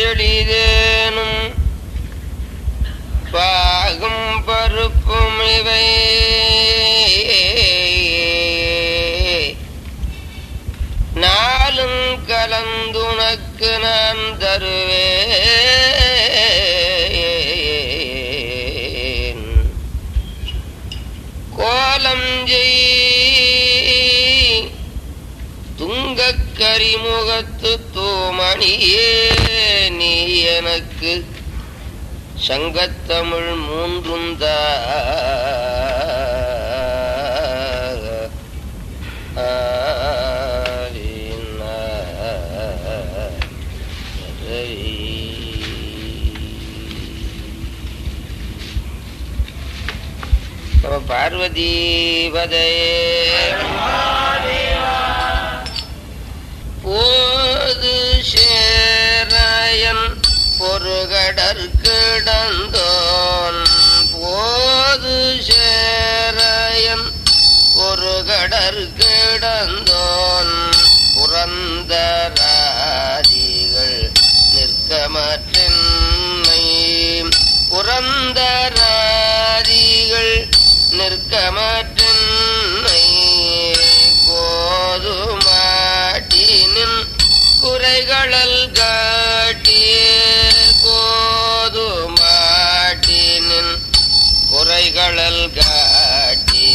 எளிதேனும் பாகும் பருப்பும் இவை நாளும் கலந்துனக்கு நான் தருவேன் கோலம் செய் துங்கக் கரிமுகத்து தூமணியே நீ எனக்கு சங்கத்தமிழ் மூன்றும் தா நம பார்வதி போது சேராயன் பொருகடற் கிடந்தோன் போது சேராயன் பொருகடற் கிடந்தோன் புரந்தராதிகள் நிற்கமற்றென்னை புரந்தராதிகள் நிற்கமற்றென்னை கோதுமாட்டினின் குறைகளல் காட்டிய கோதுமாட்டினின் குறைகளல் காட்டி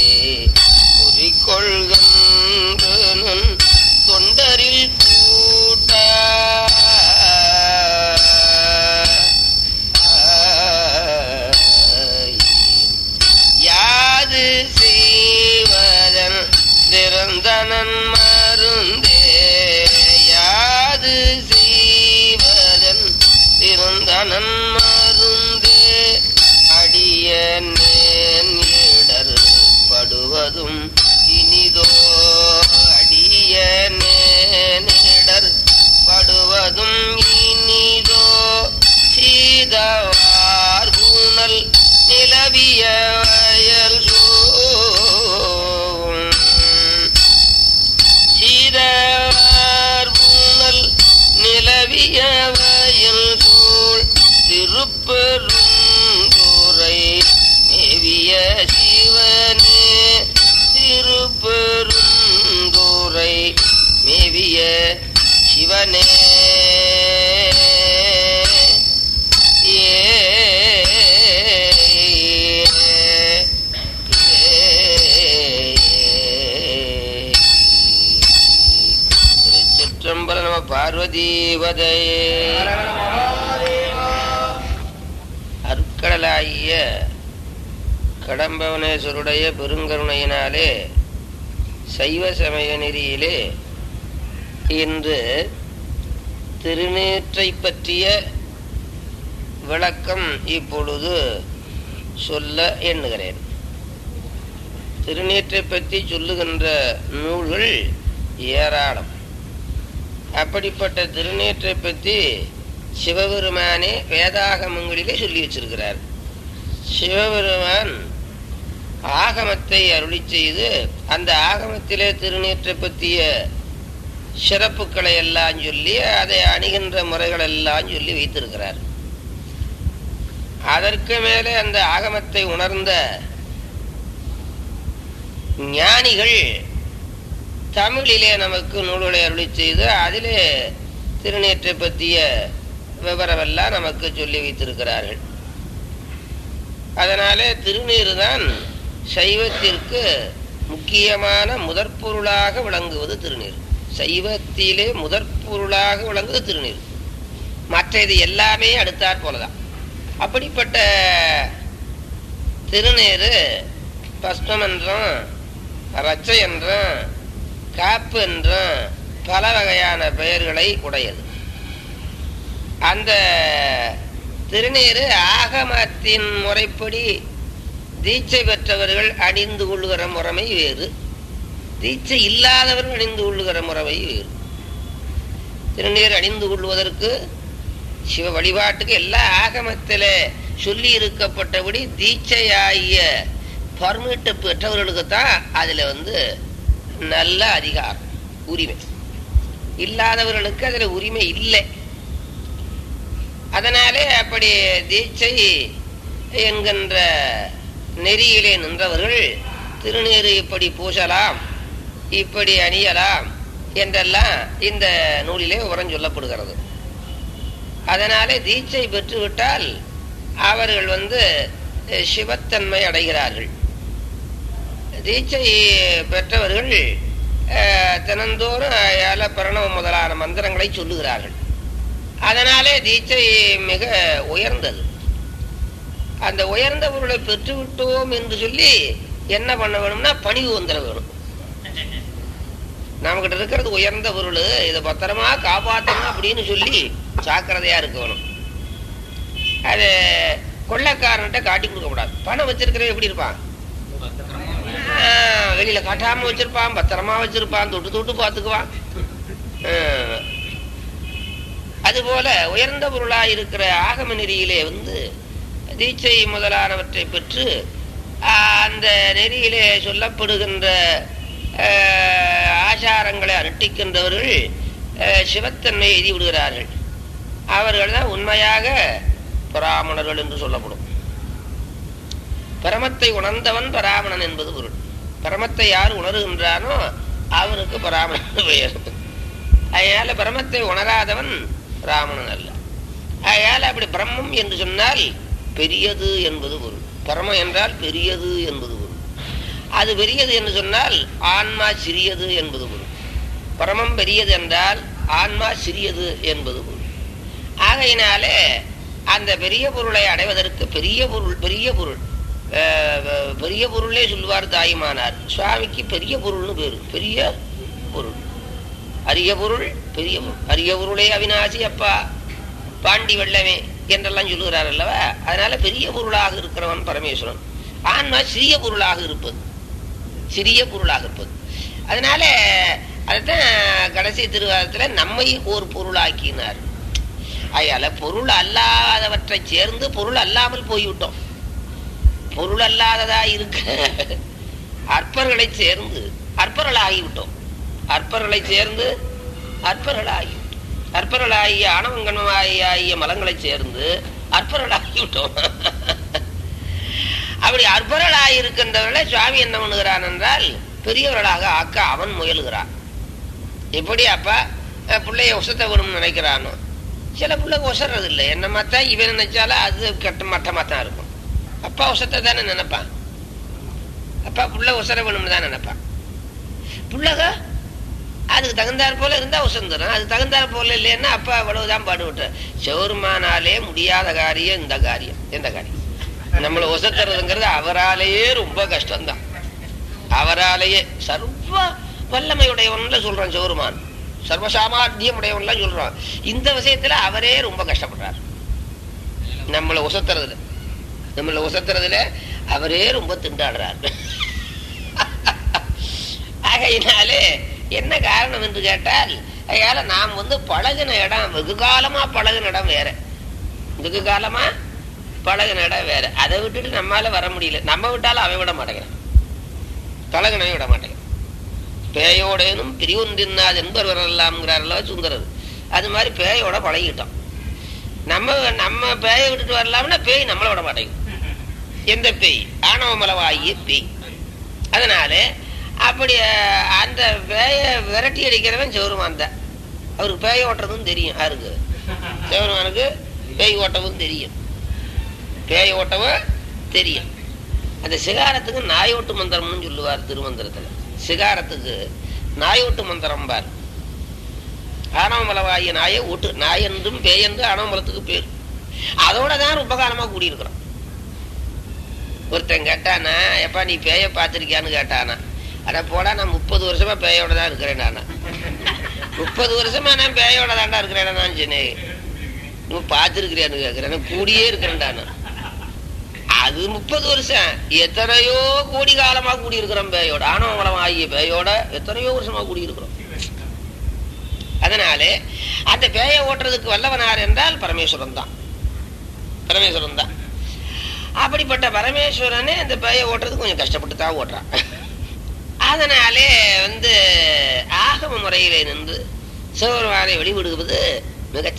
குறிக்கொள்கின்றனன் தொண்டரில் கூட்ட யாது செய்வதன் திறந்தனன் மருந்தே யாது செய்வதன் திறந்தனன் மருந்தே அடிய நேடர் படுவதும் இனிதோ அடிய நேடர் படுவதும் இனிதோ சீதவார் பூனல் நிலவிய வயல் சூழ் சீதவார் பூனல் நிலவிய வயல் சூழ் திருப்பெருந்துரை மேவிய சிவனே திருப்பெருந்துரை மேவிய சிவனே ஏ திருச்சிற்றம்பல நம பார்வதீவதையே அருட்கடலாகிய கடம்பவனேஸ்வருடைய பெருங்கருணையினாலே சைவ சமய நெறியிலே இன்று திருநீற்றை பற்றிய விளக்கம் இப்பொழுது சொல்ல எண்ணுகிறேன் திருநீற்றை பற்றி சொல்லுகின்ற நூல்கள் ஏராளம் அப்படிப்பட்ட திருநீற்றை பற்றி சிவபெருமானே வேதாகமங்களிலே சொல்லி வச்சிருக்கிறார் சிவபெருமான் ஆகமத்தை அருளி செய்து அந்த ஆகமத்திலே திருநீற்றை பற்றிய சிறப்புகளை எல்லாம் சொல்லி அதை அணுகின்ற முறைகள் எல்லாம் சொல்லி வைத்திருக்கிறார் அதற்கு மேலே அந்த ஆகமத்தை உணர்ந்த ஞானிகள் தமிழிலே நமக்கு நூல்களை அருளி செய்து அதிலே திருநீற்றை பற்றிய விவரமெல்லாம் நமக்கு சொல்லி வைத்திருக்கிறார்கள் அதனாலே திருநீர் தான் சைவத்திற்கு முக்கியமான முதற்பொருளாக விளங்குவது திருநீர் சைவத்திலே முதற்பொருளாக விளங்குவது திருநீர் மற்ற இது எல்லாமே அடுத்தாற் போலதான் அப்படிப்பட்ட திருநீர் பஸ்மம் என்றும் ரச்சை என்றும் காப்பு என்றும் பல வகையான பெயர்களை உடையது அந்த திருநீர் ஆகமத்தின் முறைப்படி தீட்சை பெற்றவர்கள் அணிந்து கொள்ளுகிற முறைமை வேறு தீட்சை இல்லாதவர்கள் அணிந்து கொள்ளுகிற முறைமை வேறு திருநீர் அணிந்து கொள்வதற்கு சிவ வழிபாட்டுக்கு எல்லா ஆகமத்தில் சொல்லி இருக்கப்பட்டபடி தீட்சையாகிய பர்மிட்டு பெற்றவர்களுக்கு தான் அதில் வந்து நல்ல அதிகாரம் உரிமை இல்லாதவர்களுக்கு அதில் உரிமை இல்லை அதனாலே அப்படி தீட்சை என்கின்ற நெறியிலே நின்றவர்கள் திருநீறு இப்படி பூசலாம் இப்படி அணியலாம் என்றெல்லாம் இந்த நூலிலே விவரம் சொல்லப்படுகிறது அதனாலே தீட்சை பெற்றுவிட்டால் அவர்கள் வந்து அஹ், சிவத்தன்மை அடைகிறார்கள் தீட்சை பெற்றவர்கள் அஹ், தினந்தோறும் ஏல பிரணவ முதலான மந்திரங்களை சொல்லுகிறார்கள் அதனாலே தீட்சை மிக உயர்ந்தது அந்த உயர்ந்த பொருளை பெற்றுவிட்டோம் என்று சொல்லி என்ன பண்ண வேணும்னா பணிவு வந்துட வேணும் நம்மகிட்ட இருக்கிறது உயர்ந்த பொருள் இதை பத்திரமா காப்பாற்றணும் அப்படின்னு சொல்லி ஜாக்கிரதையா இருக்கணும் அது கொள்ளைக்காரன்ட்ட காட்டி கொடுக்க கூடாது பணம் வச்சிருக்கிறவன் எப்படி இருப்பான் ஆஹ், வெளியில காட்டாம வச்சிருப்பான் பத்திரமா வச்சிருப்பான் தொட்டு தொட்டு பார்த்துக்குவான் ஆஹ். அதுபோல உயர்ந்த பொருளாய் இருக்கிற ஆகம நெறியிலே வந்து தீட்சை முதலானவற்றை பெற்று ஆஹ், அந்த நெறியிலே சொல்லப்படுகின்ற ஆஹ், ஆச்சாரங்களை அனுஷ்டிக்கின்றவர்கள் ஆஹ், சிவத்தன்மை எழுதி விடுகிறார்கள் அவர்கள் தான் உண்மையாக பராமணர்கள் என்று சொல்லப்படும் பரமத்தை உணர்ந்தவன் பராமணன் என்பது பொருள் பரமத்தை யார் உணர்கின்றானோ அவனுக்கு பராமணன் பெயர் அதனால பிரமத்தை உணராதவன் ராமணன் அல்ல அதனால அப்படி பிரம்மம் என்று சொன்னால் பெரியது என்பது பொருள் பரமம் என்றால் பெரியது என்பது பொருள் அது பெரியது என்று சொன்னால் ஆன்மா சிறியது என்பது பொருள் பரமம் பெரியது என்றால் ஆன்மா சிறியது என்பது பொருள் ஆகையினாலே அந்த பெரிய பொருளை அடைவதற்கு பெரிய பொருள் பெரிய பொருள் அஹ், பெரிய பொருளே சொல்லுவார் தாயுமானார் சுவாமிக்கு பெரிய பொருள்னு பேரு பெரிய பொருள் அரிய பொருள் பெரிய பொருள் அரிய பொருளே அவிநாசி அப்பா பாண்டி வெள்ளமே என்றெல்லாம் சொல்லுகிறார் அல்லவா அதனால பெரிய பொருளாக இருக்கிறவன் பரமேஸ்வரன் ஆன்மா சிறிய பொருளாக இருப்பது சிறிய பொருளாக இருப்பது அதனால அதுதான் கடைசி திருவாரத்துல நம்மை ஒரு பொருளாக்கினார் அயால பொருள் அல்லாதவற்றை சேர்ந்து பொருள் அல்லாமல் போய்விட்டோம் பொருள் அல்லாததா இருக்க அற்பர்களை சேர்ந்து அற்பர்களாகிவிட்டோம் அற்பர்களை சேர்ந்து அற்பர்களாகிவிட்டோம் அற்பர்களாகிய ஆணவங்கணமாகிய ஆகிய மலங்களை சேர்ந்து அற்பர்களாகிவிட்டோம் அப்படி அற்பர்களாக இருக்கின்றவர்களை சுவாமி என்ன பண்ணுகிறான் என்றால் பெரியவர்களாக ஆக்க அவன் முயலுகிறான் எப்படி அப்பா அஹ், பிள்ளைய உசத்த வேணும்னு நினைக்கிறானோ சில பிள்ளைங்க உசறது இல்லை என்ன மாத்தா இவன் நினைச்சாலும் அது கெட்ட மட்டமா தான் இருக்கும் அப்பா உசத்தை தானே நினைப்பான் அப்பா புள்ள உசர வேணும்னு தான் நினைப்பான் புள்ளக அதுக்கு தகுந்தாற் போல இருந்தா உசந்துடும் அது தகுந்தாற் போல இல்லைன்னா அப்பா அவ்வளவுதான் பாடுவிட்டு செவருமானாலே முடியாத காரியம் இந்த காரியம் எந்த காரியம் நம்மளை உசத்துறதுங்கிறது அவராலேயே ரொம்ப கஷ்டம்தான் அவராலேயே சர்வ வல்லமையுடையவன்ல சொல்றான் சிவருமான் சர்வசாமாத்தியம் உடையவன்லாம் சொல்றான் இந்த விஷயத்துல அவரே ரொம்ப கஷ்டப்படுறார் நம்மளை உசத்துறதுல நம்மளை உசத்துறதுல அவரே ரொம்ப திண்டாடுறார் ஆகையினாலே என்ன காரணம் என்று கேட்டால் அதனால நாம் வந்து பழகின இடம் வெகு காலமா பழகின இடம் வேற வெகு காலமா பழகின இடம் வேற அதை விட்டுட்டு நம்மால வர முடியல நம்ம விட்டாலும் அவன் விட மாட்டேங்கிறான் பழகினவன் விட மாட்டேங்கிறான் பேயோடேனும் பிரிவொன்றின்னாது என்பர் வரலாம்ங்கிறாரல்ல சுந்தரர் அது மாதிரி பேயோட பழகிட்டோம் நம்ம நம்ம பேயை விட்டுட்டு வரலாம்னா பேய் நம்மளை விட மாட்டேங்குது எந்த பேய் ஆணவமலவாகிய பேய் அதனால அப்படி அஹ், அந்த பேய விரட்டி அடிக்கிறவன் சிவருமான் தான் அவருக்கு பேய ஓட்டுறதும் தெரியும் யாருக்கு சிவருமானுக்கு பேய் ஓட்டவும் தெரியும் பேய் ஓட்டவும் தெரியும் அந்த சிகாரத்துக்கு நாயோட்டு மந்திரம்னு சொல்லுவார் திருமந்திரத்துல சிகாரத்துக்கு நாயோட்டு மந்திரம் பார் ஆணவமலவாகிய நாயை ஓட்டு நாய் என்றும் பேய் என்று ஆணவமலத்துக்கு பேர் அதோட தான் ரொம்ப காலமா கூடியிருக்கிறோம் ஒருத்தன் கேட்டானா எப்பா நீ பேய பார்த்திருக்கியான்னு கேட்டானா அட போடா நான் முப்பது வருஷமா பேயோட தான் இருக்கிறேன் நானா முப்பது வருஷமா நான் பேயோட தாண்டா இருக்கிறேன் நான் சொன்னேன் நீ பார்த்துருக்கிறியான்னு கேட்கிறேன் கூடியே இருக்கிறேன்டா நான் அது முப்பது வருஷம் எத்தனையோ கோடி காலமா கூடி இருக்கிறோம் பேயோட ஆணவமலம் ஆகிய பேயோட எத்தனையோ வருஷமா கூடி இருக்கிறோம் அதனாலே அந்த பேயை ஓட்டுறதுக்கு வல்லவனார் என்றால் பரமேஸ்வரன் தான் பரமேஸ்வரன் தான் அப்படிப்பட்ட பரமேஸ்வரனே அந்த பேயை ஓட்டுறதுக்கு கொஞ்சம் கஷ்டப்பட்டு தான் ஓட்டுறான் அதனாலே வந்து ஆகம முறையிலே நின்று சிவபெருமானை வெளிவிடுவது மிகச் சிறப்பு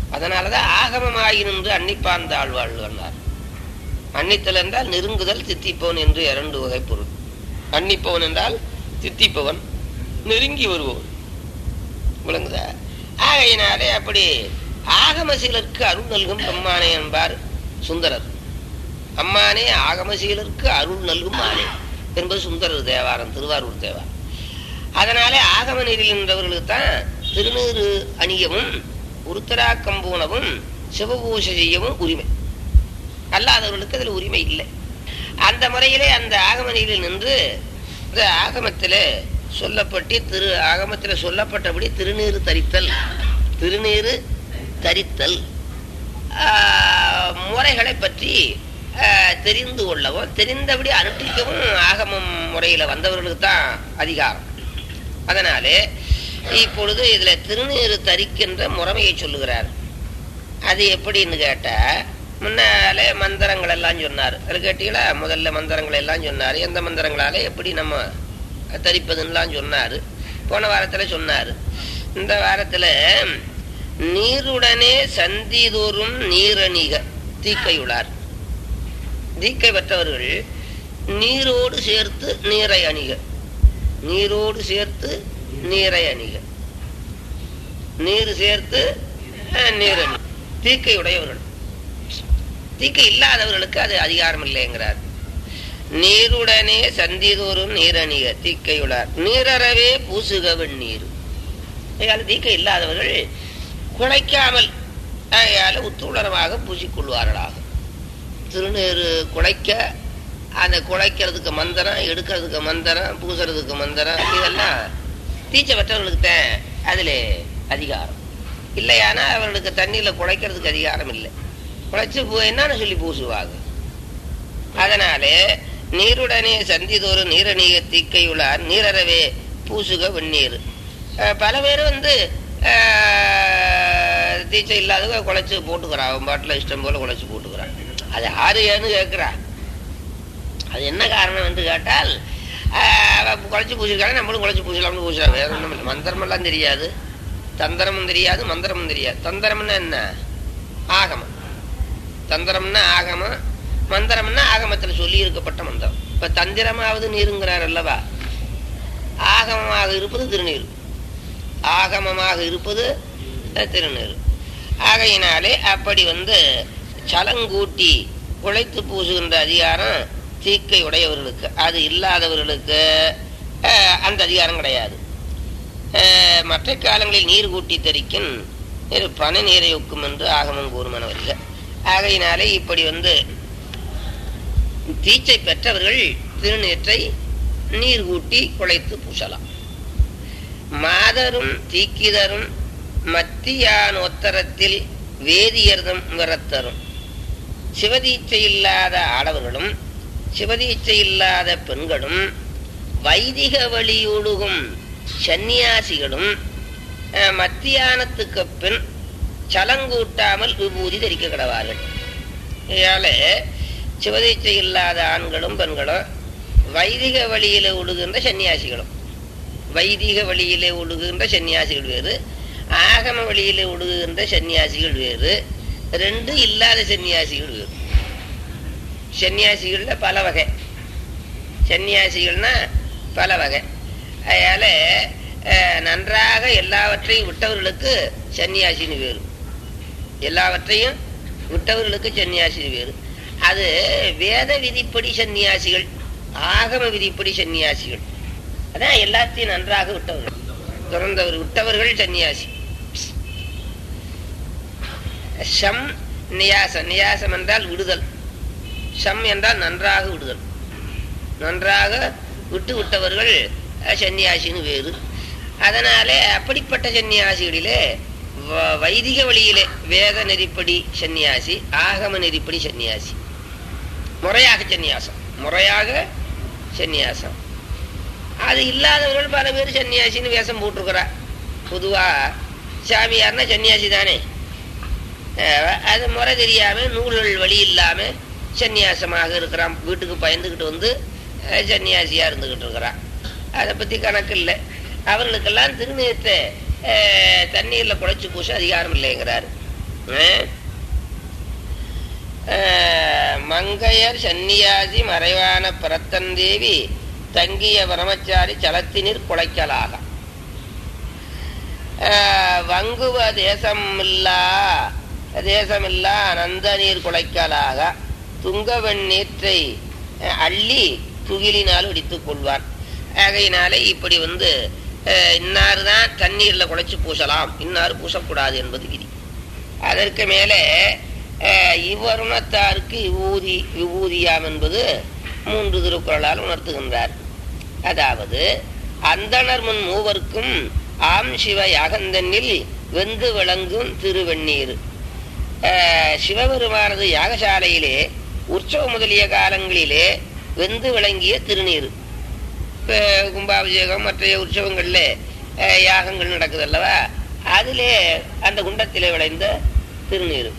அதனாலதான் ஆகமமாகி நின்று அன்னிப்பான் தாழ்வாள் வந்தார் அன்னித்தல் என்றால் நெருங்குதல் தித்திப்பவன் என்று இரண்டு வகை பொருள் அன்னிப்பவன் என்றால் தித்திப்பவன் நெருங்கி வருபவன் விளங்குதா ஆகையினாலே அப்படி ஆகமசீலருக்கு அருள் நல்கும் பெம்மானே என்பார் சுந்தரர் அம்மானே ஆகமசீலருக்கு அருள் நல்கும் மானே என்பது சுந்தரர் தேவாரம் திருவாரூர் தேவாரம் அதனாலே ஆகம நீரில் நின்றவர்களுக்கு தான் திருநீறு அணியவும் உருத்தராக்கம்பூனவும் சிவபூசை செய்யவும் உரிமை அல்லாதவர்களுக்கு அதில் உரிமை இல்லை அந்த முறையிலே அந்த ஆகம நீரில் நின்று இந்த ஆகமத்தில் சொல்லப்பட்டு திரு ஆகமத்தில் சொல்லப்பட்டபடி திருநீறு தரித்தல் திருநீறு தரித்தல் ஆஹ், முறைகளை பற்றி ஆஹ், தெரிந்து கொள்ளவும் தெரிந்தபடி அனுஷ்டிக்கவும் ஆகமம் முறையில் வந்தவர்களுக்கு தான் அதிகாரம் அதனாலே இப்பொழுது இதுல திருநீறு தரிக்கின்ற முறைமையை சொல்லுகிறார் அது எப்படின்னு கேட்டா முன்னாலே மந்திரங்கள் எல்லாம் சொன்னார் அது கேட்டீங்களா முதல்ல மந்திரங்கள் எல்லாம் சொன்னார் எந்த மந்திரங்களால எப்படி நம்ம தரிப்பதுன்னெலாம் சொன்னார் போன வாரத்தில் சொன்னார் இந்த வாரத்தில் நீருடனே சந்திதோறும் நீரணிக தீக்கையுளார் தீக்கை பெற்றவர்கள் நீரோடு சேர்த்து நீரை அணிக நீரோடு சேர்த்து நீரை அணிக நீர் சேர்த்து அஹ், நீர் அணி தீக்கை உடையவர்கள் தீக்கை இல்லாதவர்களுக்கு அது அதிகாரம் இல்லைங்கிறார் நீருடனே சந்திதோறும் நீரணிக தீக்கையுளார் நீரறவே பூசுக வெந்நீர் ஆகையால் தீக்கை இல்லாதவர்கள் குழைக்காமல் ஆகையால் உத்துளரமாக பூசிக்கொள்வார்களாக திருநீறு குழைக்க அந்த குழைக்கிறதுக்கு மந்திரம் எடுக்கிறதுக்கு மந்திரம் பூசுறதுக்கு மந்திரம் இதெல்லாம் தீச்சை பெற்றவர்களுக்கு தான் அதில் அதிகாரம் இல்லையானா அவர்களுக்கு தண்ணியில் குழைக்கிறதுக்கு அதிகாரம் இல்லை குழைச்சி பூ என்னன்னு சொல்லி பூசுவாங்க அதனாலே நீருடனே சந்திதோறு நீரணிக தீக்கையுள்ளார் நீரறவே பூசுக வெந்நீர் அஹ் பல பேர் வந்து அஹ், தீச்சை இல்லாதவங்க குழைச்சி போட்டுக்கிறான் அவன் பாட்டில் இஷ்டம் போல குழைச்சி போட்டுக்கிறான் அது ஆறு ஏன்னு கேட்குறா அது என்ன காரணம் என்று கேட்டால் ஆஹ், அவ குழைச்சி பூசிருக்காங்க நம்மளும் குழைச்சி பூசலாம்னு பூசலாம் வேற ஒன்றும் இல்லை மந்திரமெல்லாம் தெரியாது தந்திரமும் தெரியாது மந்திரமும் தெரியாது தந்திரம்னா என்ன ஆகமம் தந்திரம்னா ஆகமம் மந்திரம்னா ஆகமத்தில் சொல்லி இருக்கப்பட்ட மந்திரம் இப்ப தந்திரமாவது நீருங்கிறார் அல்லவா ஆகமமாக இருப்பது திருநீர் ஆகமமாக இருப்பது அஹ், திருநீர் ஆகையினாலே அப்படி வந்து சலங்கூட்டி குழைத்து பூசுகின்ற அதிகாரம் தீக்கை உடையவர்களுக்கு அது இல்லாதவர்களுக்கு அஹ், அந்த அதிகாரம் கிடையாது அஹ், மற்ற காலங்களில் நீர் கூட்டி தரிக்கும் நீர் பனை நீரை ஒக்கும் என்று ஆகமம் கூறுமனவர்கள் ஆகையினாலே இப்படி வந்து தீச்சை பெற்றவர்கள் திருநீற்றை நீர் கூட்டி குழைத்து பூசலாம் மாதரும் தீக்கிதரும் மத்தியான் ஒத்தரத்தில் வேதியர்தம் விரத்தரும் சிவதீச்சை இல்லாத ஆடவர்களும் சிவதீச்சை இல்லாத பெண்களும் வைதிக வழியூடுகும் சந்நியாசிகளும் அஹ், மத்தியானத்துக்கு பின் சலங்கூட்டாமல் விபூதி தரிக்க கிடவார்கள் இதனால சிவதீச்சை இல்லாத ஆண்களும் பெண்களும் வைதிக வழியில உழுகின்ற சன்னியாசிகளும் வைதிக வழியிலே ஒழுகுகின்ற சன்னியாசிகள் வேறு ஆகம வழியிலே ஒழுகுகின்ற சன்னியாசிகள் வேறு ரெண்டு இல்லாத சன்னியாசிகள் வேறு சன்னியாசிகள்ல பல வகை சன்னியாசிகள்னா பல வகை அதனால அஹ், நன்றாக எல்லாவற்றையும் விட்டவர்களுக்கு சன்னியாசின்னு வேறு எல்லாவற்றையும் விட்டவர்களுக்கு சன்னியாசின்னு வேறு அது வேத விதிப்படி சன்னியாசிகள் ஆகம விதிப்படி சன்னியாசிகள் அதான் எல்லாத்தையும் நன்றாக விட்டவர்கள் துறந்தவர் விட்டவர்கள் சன்னியாசி சம் நியாசம் நியாசம் என்றால் விடுதல் சம் என்றால் நன்றாக விடுதல் நன்றாக விட்டு விட்டவர்கள் அஹ், சன்னியாசின்னு வேறு அதனாலே அப்படிப்பட்ட சன்னியாசிகளிலே வ- வைதிக வழியிலே வேத நெறிப்படி சன்னியாசி ஆகம நெறிப்படி சன்னியாசி முறையாக சன்னியாசம் முறையாக சன்னியாசம் அது இல்லாதவர்கள் பல பேர் சன்னியாசின்னு வேஷம் போட்டிருக்கிறா பொதுவா சாமியார்னா சன்னியாசி தானே அஹ் அது முறை தெரியாம நூல்கள் வழி இல்லாம சன்னியாசமாக இருக்கிறான் வீட்டுக்கு பயந்துக்கிட்டு வந்து அஹ், சன்னியாசியா இருந்துகிட்டு இருக்கிறான் அதை பத்தி கணக்கு இல்லை அவர்களுக்கெல்லாம் திருநீரத்தை அஹ், தண்ணீர்ல குழைச்சு பூச அதிகாரம் இல்லைங்கிறாரு அஹ், அஹ், மங்கையர் சன்னியாசி மறைவான பரத்தந்தேவி தங்கிய பிரமச்சாரி சலத்தினிர் குலைக்கலாக அஹ், வங்குவ தேசமில்லா தேசமில்லா அனந்த நீர் குலைக்கலாக துங்கவன் நீற்றை அஹ், அள்ளி துகிலினால் இடித்துக் கொள்வான் ஆகையினாலே இப்படி வந்து அஹ், இன்னார் தான் தண்ணீர்ல குழைச்சு பூசலாம் இன்னார் பூசக்கூடாது என்பது விதி அதற்கு மேலே அஹ், இவ்வருணத்தாருக்கு விபூதி விபூதியாம் என்பது மூன்று திருக்குறளால் உணர்த்துகின்றார் அதாவது அந்தணர் முன் மூவர்க்கும் ஆம் சிவ யாகந்தனில் வெந்து விளங்கும் திருவெண்ணீர் அஹ், சிவபெருமானது யாகசாலையிலே உற்சவம் முதலிய காலங்களிலே வெந்து விளங்கிய திருநீர் இப்ப கும்பாபிஷேகம் மற்ற உற்சவங்கள்ல அஹ், யாகங்கள் நடக்குது அல்லவா அதிலே அந்த குண்டத்திலே விளைந்த திருநீர்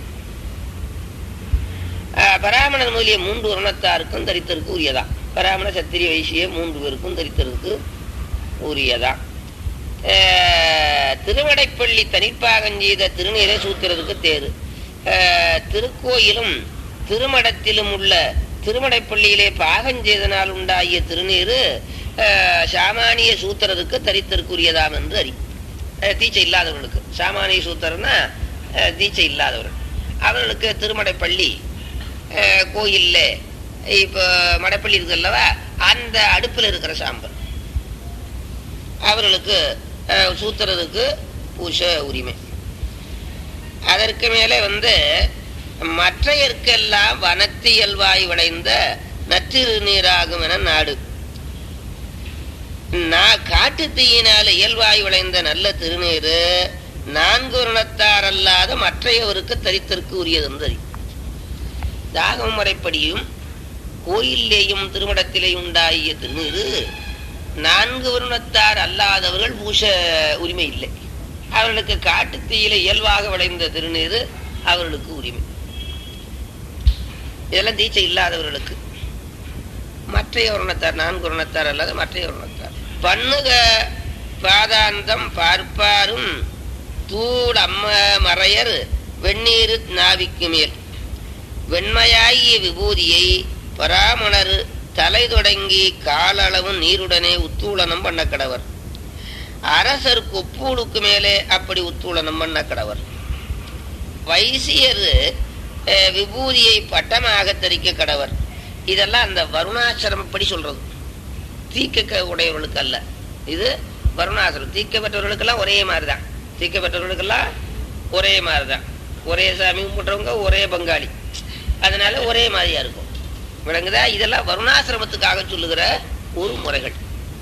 அஹ், பராமணன் முதலிய மூன்று வருணத்தாருக்கும் தரித்திற்கு உரியதான் பராமண சத்திரிய வைசிய மூன்று பேருக்கும் தரித்திற்கு உரியதான் அஹ், திருவடைப்பள்ளி தனிப்பாகம் செய்த திருநீரை சூத்திரத்துக்கு தேரு அஹ், திருக்கோயிலும் திருமடத்திலும் உள்ள திருமடைப்பள்ளியிலே பாகம் செய்தனால் உண்டாகிய திருநீரு அஹ், சாமானிய சூத்திரருக்கு தரித்திற்குரியதாம் என்று அறி அஹ், தீட்சை இல்லாதவர்களுக்கு சாமானிய சூத்திரன்னா அஹ், தீட்சை இல்லாதவர்கள் அவர்களுக்கு திருமடைப்பள்ளி அஹ், கோயில்ல இப்போ மடைப்பள்ளி இருக்கு அல்லவா அந்த அடுப்பில் இருக்கிற சாம்பல் அவர்களுக்கு அஹ், சூத்திரத்துக்கு பூச உரிமை அதற்கு மேலே வந்து மற்றையர்க்கெல்லாம் வனத்தியல்வாய் விளைந்த நற்றிரு நீராகும் என நாடு நான் காட்டு தீயினால் இயல்பாய் விளைந்த நல்ல திருநீரு நான்கு வருணத்தார் அல்லாத மற்றையவருக்கு தரித்திற்கு உரியது தாகம் முறைப்படியும் கோயிலேயும் திருமணத்திலேயும் உண்டாகிய திருநீரு நான்கு வருணத்தார் அல்லாதவர்கள் பூச உரிமை இல்லை அவர்களுக்கு காட்டு தீயில இயல்பாக விளைந்த திருநீரு அவர்களுக்கு உரிமை இதெல்லாம் தீட்சை இல்லாதவர்களுக்கு மற்றைய வருணத்தார் நான்கு வருணத்தார் அல்லாத மற்றைய வருணத்தார் பண்ணுக பாதாந்தம் பார்ப்பாரும் தூள் அம்ம மறையர் வெந்நீர் நாவிக்கு மேல் வெண்மையாகிய விபூதியை பராமணர் தலை தொடங்கி காலளவு நீருடனே உத்தூளனம் பண்ண கடவர் அரசர் கொப்பூளுக்கு மேலே அப்படி உத்தூளனம் பண்ண கடவர் வைசியர் அஹ், விபூதியை பட்டமாக தரிக்க கடவர் இதெல்லாம் அந்த வருணாசிரமப்படி சொல்றது தீக்க உடையவர்களுக்கு அல்ல இது வருணாசிரம் தீக்க பெற்றவர்களுக்கெல்லாம் ஒரே மாதிரி தான் தீக்க பெற்றவர்களுக்கெல்லாம் ஒரே மாதிரி தான் ஒரே சாமி கும்பிட்றவங்க ஒரே பங்காளி அதனால ஒரே மாதிரியா இருக்கும் விளங்குதா இதெல்லாம் வருணாசிரமத்துக்காக சொல்லுகிற ஒரு முறைகள்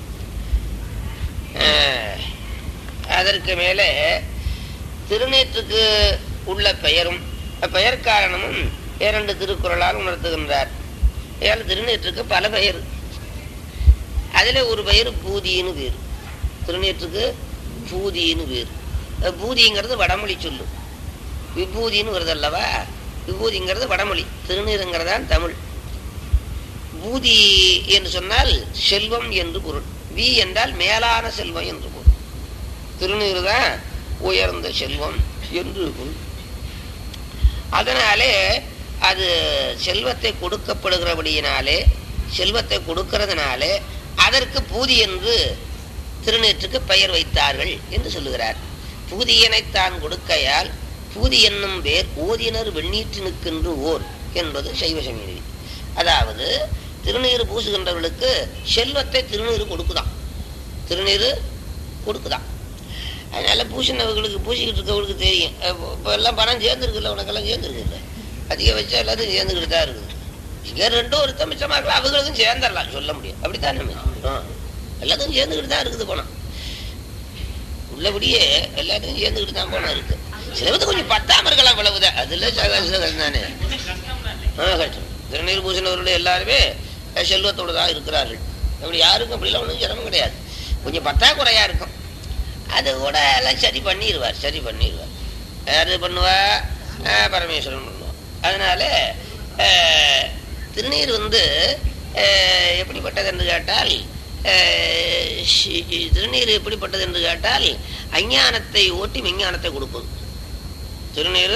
அஹ், அதற்கு மேலே திருநேற்றுக்கு உள்ள பெயரும் பெயர் காரணமும் இரண்டு திருக்குறளால் உணர்த்துகின்றார் ஏழு திருநேற்றுக்கு பல பெயர் அதுல ஒரு பெயர் பூதின்னு பேர் திருநேற்றுக்கு பூதின்னு பேர் அஹ் பூதிங்கிறது வடமொழி சொல்லு விபூதின்னு வருது அல்லவா விபூதிங்கிறது வடமொழி திருநீருங்கிறதான் தமிழ் பூதி என்று சொன்னால் செல்வம் என்று பொருள் வி என்றால் மேலான செல்வம் என்று பொருள் திருநீர் தான் உயர்ந்த செல்வம் என்று பொருள் அதனாலே அது செல்வத்தை கொடுக்கப்படுகிறபடியினாலே செல்வத்தை கொடுக்கிறதுனாலே அதற்கு பூதி என்று திருநீற்றுக்கு பெயர் வைத்தார்கள் என்று சொல்லுகிறார் பூதியனை தான் கொடுக்கையால் பூதி என்னும் பேர் ஓதினர் வெண்ணீற்றினுக்கென்று ஓர் என்பது சைவ சமீதி அதாவது திருநீர் பூசுகின்றவர்களுக்கு செல்வத்தை திருநீர் கொடுக்குதாம் திருநீர் கொடுக்குதாம் அதனால பூசினவர்களுக்கு பூசிக்கிட்டு இருக்கவங்களுக்கு தெரியும் இப்போ இப்போ எல்லாம் பணம் சேர்ந்துருக்குல்ல உனக்கெல்லாம் சேர்ந்துருக்குல்ல அதிகபட்சம் எல்லாத்தையும் சேர்ந்துக்கிட்டு தான் இருக்குது இங்கே ரெண்டும் ஒருத்தன் மிச்சமாக்கலாம் அவங்களுக்கும் சேர்ந்துடலாம் சொல்ல முடியும் அப்படித்தான் நம்ம ஆ. எல்லாத்துக்கும் சேர்ந்துக்கிட்டு தான் இருக்குது பணம் உள்ளபடியே எல்லாத்துக்கும் சேர்ந்துக்கிட்டு தான் பணம் இருக்கு சிலவத்து கொஞ்சம் பத்தாம இருக்கலாம் இவ்வளவுதான் அதுல சகசம் தானே ஆ கஷ்டம் திருநீர் பூசினவர்கள் எல்லாருமே செல்வத்தோடு தான் இருக்கிறார்கள் அப்படி யாருக்கும் அப்படிலாம் ஒன்றும் சிரமம் கிடையாது கொஞ்சம் பத்தாக்குறையா இருக்கும் அது கூட எல்லாம் சரி பண்ணிடுவார் சரி பண்ணிடுவார் யாரு பண்ணுவா ஆ, பரமேஸ்வரன் பண்ணுவார் அதனால ஆஹ், திருநீர் வந்து ஆஹ், எப்படிப்பட்டது என்று கேட்டால் ஆஹ், ஷி- திருநீர் எப்படிப்பட்டது என்று கேட்டால் அஞ்ஞானத்தை ஓட்டி விஞ்ஞானத்தை கொடுப்பது திருநீர்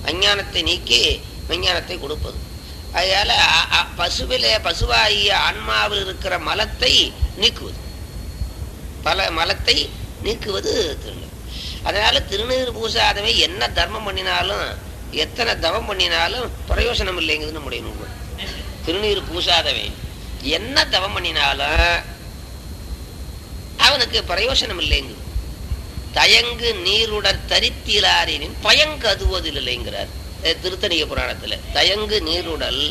அஞ்ஞானத்தை நீக்கி விஞ்ஞானத்தை கொடுப்பது அதனால அ- அ- பசுவிலே பசுவாகிய ஆன்மாவில் இருக்கிற மலத்தை நீக்குவது பல மலத்தை நீக்குவது திருநீர் அதனால திருநீர் பூசாதவன் என்ன தர்மம் பண்ணினாலும் எத்தனை தவம் பண்ணினாலும் பிரயோசனம் இல்லைங்குது நம்முடைய நூல் திருநீர் பூசாதவன் என்ன தவம் பண்ணினாலும் அவனுக்கு பிரயோசனம் இல்லைங்குது தயங்கு நீருடற் தரித்திலாரின் பயங்கதுவதில் இல்லைங்கிறார் அஹ் திருத்தணிக புராணத்துல தயங்கு நீருடல்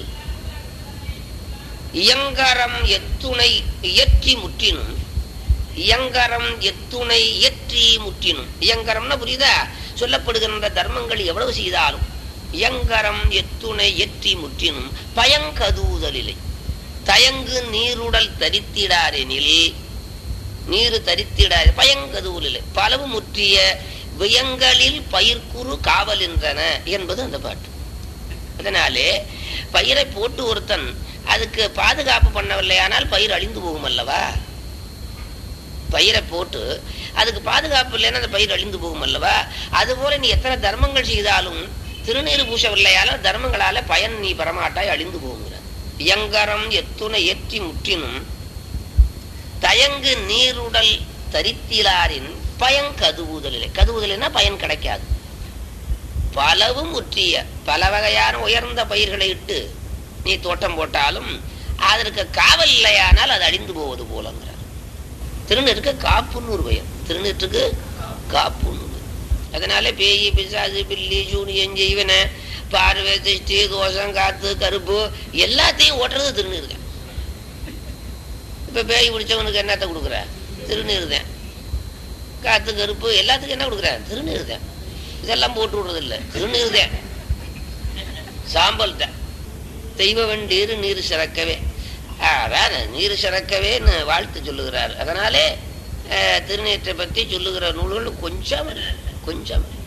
இயங்கரம் எத்துணை இயற்றி முற்றினும் இயங்கரம் எத்துணை இயற்றி முற்றினும் இயங்கரம்னா புரியுதா சொல்லப்படுகின்ற தர்மங்கள் எவ்வளவு செய்தாலும் இயங்கரம் எத்துணை எற்றி முற்றினும் பயங்கதூதலில்லை தயங்கு நீருடல் தரித்திடாரெனில் நீரு தரித்திடார் பயங்கதூலில்லை பலவு முற்றிய வியங்களில் பயிர்க்குறு காவல் என்றன என்பது அந்த பாட்டு அதனாலே பயிரை போட்டு ஒருத்தன் அதுக்கு பாதுகாப்பு பண்ணவில்லை ஆனால் பயிர் அழிந்து போகும் அல்லவா பயிரை போட்டு அதுக்கு பாதுகாப்பு இல்லைன்னா அந்த பயிர் அழிந்து போகும் அல்லவா அதுபோல நீ எத்தனை தர்மங்கள் செய்தாலும் திருநீர் பூசவில்லையால தர்மங்களால பயன் நீ பெறமாட்டாய் அழிந்து போகுங்கிற இயங்கரம் எத்துணை ஏற்றி முற்றினும் தயங்கு நீருடல் தரித்திலாரின் பயன் கதுவுதலில்லை கதுவுதலினா பயன் கிடைக்காது பலவும் முற்றிய பல வகையான உயர்ந்த பயிர்களை இட்டு நீ தோட்டம் போட்டாலும் அதற்கு காவல் இல்லையானால் அது அழிந்து போவது போலங்கிறார் திருநீருக்கு காப்புன்னு ஒரு பயம் திருநீற்றுக்கு காப்புன்னு ஒரு. அதனால பேய் பிசாசு பில்லி சூனியம் செய்வன பார்வை திருஷ்டி தோஷம் காத்து கருப்பு எல்லாத்தையும் ஓட்டுறது திருநீர் தான் இப்ப பேய் பிடிச்சவனுக்கு என்னத்த கொடுக்குற திருநீர் தான் காத்து கருப்பு எல்லாத்துக்கும் என்ன கொடுக்குற திருநீர் தான் இதெல்லாம் போட்டு விடுறது இல்ல திருநீர் தான் சாம்பல் தான் தெய்வ வண்டீர் நீர் சிறக்கவே அதான் நீர் சிறக்கவேன்னு வாழ்த்து சொல்லுகிறார் அதனாலே அஹ், திருநீற்றை பற்றி சொல்லுகிற நூல்கள் கொஞ்சம் இல்லை, கொஞ்சம் இல்லை.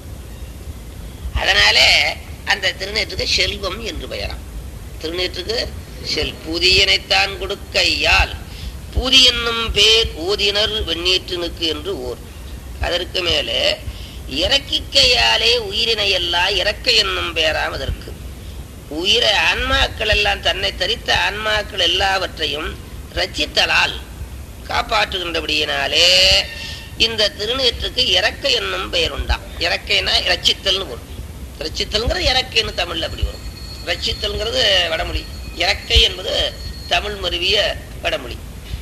அதனாலே அந்த திருநீற்றுக்கு செல்வம் என்று பெயராம் திருநீற்றுக்கு செல் பூதியனைத்தான் கொடுக்கையால் பூதி என்னும் பேர் ஊதினர் வெண்ணீற்றினுக்கு என்று ஓர் அதற்கு மேலே இறக்கிக்கையாலே உயிரினை எல்லாம் இறக்க என்னும் பேராம் அதற்கு உயிரை ஆன்மாக்கள் எல்லாம் தன்னை தரித்த ஆன்மாக்கள் எல்லாவற்றையும் ரச்சித்தலால் காப்பாற்றுகின்றபடியினாலே இந்த திருநீற்றுக்கு இறக்க என்னும் பெயர் உண்டாம் இறக்கைனா ரச்சித்தல்னு வரும் ரச்சித்தல்ங்கிறது இறக்கைன்னு தமிழ்ல அப்படி வரும் ரச்சித்தல்ங்கிறது வடமொழி இறக்கை என்பது தமிழ் மருவிய வடமொழி